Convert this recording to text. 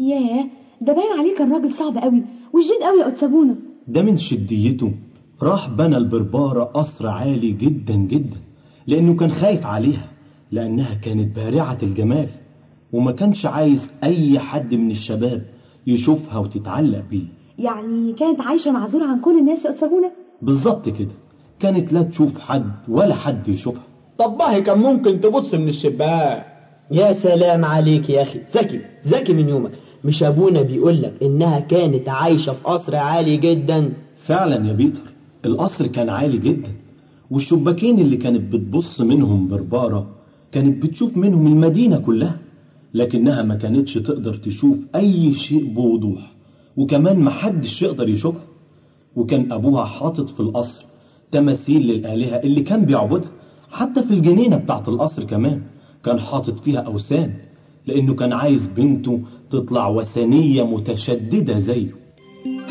ياه ده باين عليه كان راجل صعب قوي وجد قوي يا أتسابونا ده من شديته راح بنى البربارة قصر عالي جدا جدا لأنه كان خايف عليها لأنها كانت بارعة الجمال وما كانش عايز أي حد من الشباب يشوفها وتتعلق بيه يعني كانت عايشة معزولة عن كل الناس يا أتسابونا بالظبط كده كانت لا تشوف حد ولا حد يشوفها طب ما هي كان ممكن تبص من الشباك يا سلام عليك يا أخي ذكي ذكي من يومك مش أبونا بيقول لك إنها كانت عايشة في قصر عالي جدا فعلا يا بيتر القصر كان عالي جدا والشباكين اللي كانت بتبص منهم بربارة كانت بتشوف منهم المدينة كلها لكنها ما كانتش تقدر تشوف أي شيء بوضوح وكمان محدش يقدر يشوفها وكان أبوها حاطط في القصر تماثيل للآلهة اللي كان بيعبدها حتى في الجنينة بتاعت القصر كمان كان حاطط فيها أوثان لأنه كان عايز بنته تطلع وثنية متشددة زيه